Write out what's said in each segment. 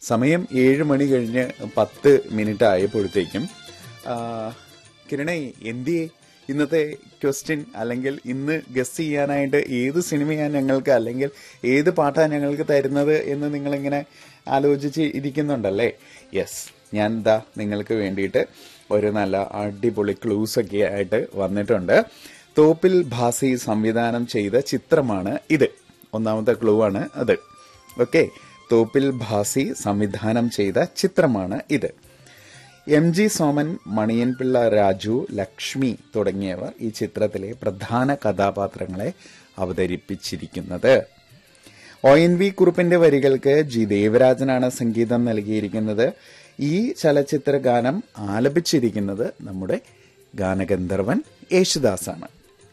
സമയം ഏഴ് മണി കഴിഞ്ഞ് പത്ത് മിനിറ്റ് ആയപ്പോഴത്തേക്കും ആ, കിരണേ എന്തിയെ ഇന്നത്തെ ക്വസ്റ്റ്യൻ അല്ലെങ്കിൽ ഇന്ന് ഗസ് ചെയ്യാനായിട്ട് ഏത് സിനിമയാണ് ഞങ്ങൾക്ക് അല്ലെങ്കിൽ ഏത് പാട്ടാണ് ഞങ്ങൾക്ക് തരുന്നത് എന്ന് നിങ്ങളിങ്ങനെ ആലോചിച്ച് ഇരിക്കുന്നുണ്ടല്ലേ യെസ് ഞാൻ എന്താ നിങ്ങൾക്ക് വേണ്ടിയിട്ട് ഒരു നല്ല അടിപൊളി ക്ലൂസ് ഒക്കെ ആയിട്ട് വന്നിട്ടുണ്ട് തോപ്പിൽ ഭാസി സംവിധാനം ചെയ്ത ചിത്രമാണ് ഇത് ഒന്നാമത്തെ ക്ലൂ ആണ് അത് ഓക്കെ തോപ്പിൽ ഭാസി സംവിധാനം ചെയ്ത ചിത്രമാണ് ഇത് എം ജി സോമൻ മണിയൻപിള്ള രാജു ലക്ഷ്മി തുടങ്ങിയവർ ഈ ചിത്രത്തിലെ പ്രധാന കഥാപാത്രങ്ങളെ അവതരിപ്പിച്ചിരിക്കുന്നത് ഒ എൻ വി കുറുപ്പിന്റെ വരികൾക്ക് ജി ദേവരാജനാണ് സംഗീതം നൽകിയിരിക്കുന്നത് ഈ ചലച്ചിത്ര ഗാനം ആലപിച്ചിരിക്കുന്നത് നമ്മുടെ ഗാനഗന്ധർവൻ യേശുദാസാണ്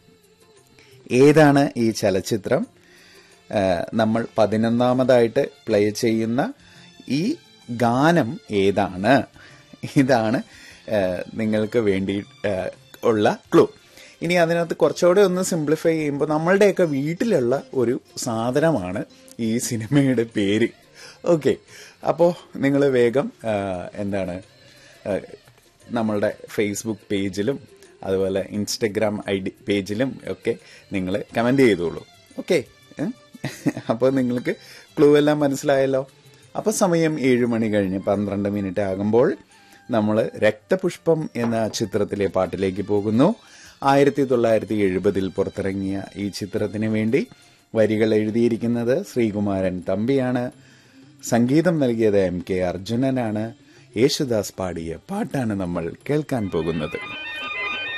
ഏതാണ് ഈ ചലച്ചിത്രം ആ, നമ്മൾ പതിനൊന്നാമതായിട്ട് പ്ലേ ചെയ്യുന്ന ഈ ഗാനം ഏതാണ് ഇതാണ് ആ, നിങ്ങൾക്ക് വേണ്ടി ആ, ഉള്ള ക്ലൂ ഇനി അതിനകത്ത് കുറച്ചുകൂടെ ഒന്ന് സിംപ്ലിഫൈ ചെയ്യുമ്പോൾ നമ്മളുടെയൊക്കെ വീട്ടിലുള്ള ഒരു സാധനമാണ് ഈ സിനിമയുടെ പേര് ഓക്കെ അപ്പോൾ നിങ്ങൾ വേഗം ആ, എന്താണ് ആ, നമ്മളുടെ ഫേസ്ബുക്ക് പേജിലും അതുപോലെ ഇൻസ്റ്റഗ്രാം ഐ ഡി പേജിലും ഒക്കെ നിങ്ങൾ കമൻറ്റ് ചെയ്തോളൂ ഓക്കെ അപ്പോൾ നിങ്ങൾക്ക് ക്ലൂ എല്ലാം മനസ്സിലായല്ലോ അപ്പോൾ സമയം ഏഴ് മണി കഴിഞ്ഞ് പന്ത്രണ്ട് മിനിറ്റ് ആകുമ്പോൾ നമ്മൾ രക്തപുഷ്പം എന്ന ചിത്രത്തിലെ പാട്ടിലേക്ക് പോകുന്നു ആയിരത്തി തൊള്ളായിരത്തി എഴുപതിൽ പുറത്തിറങ്ങിയ ഈ ചിത്രത്തിന് വേണ്ടി വരികൾ എഴുതിയിരിക്കുന്നത് ശ്രീകുമാരൻ തമ്പിയാണ് സംഗീതം നൽകിയത് എം കെ അർജുനനാണ് യേശുദാസ് പാടിയ പാട്ടാണ് നമ്മൾ കേൾക്കാൻ പോകുന്നത്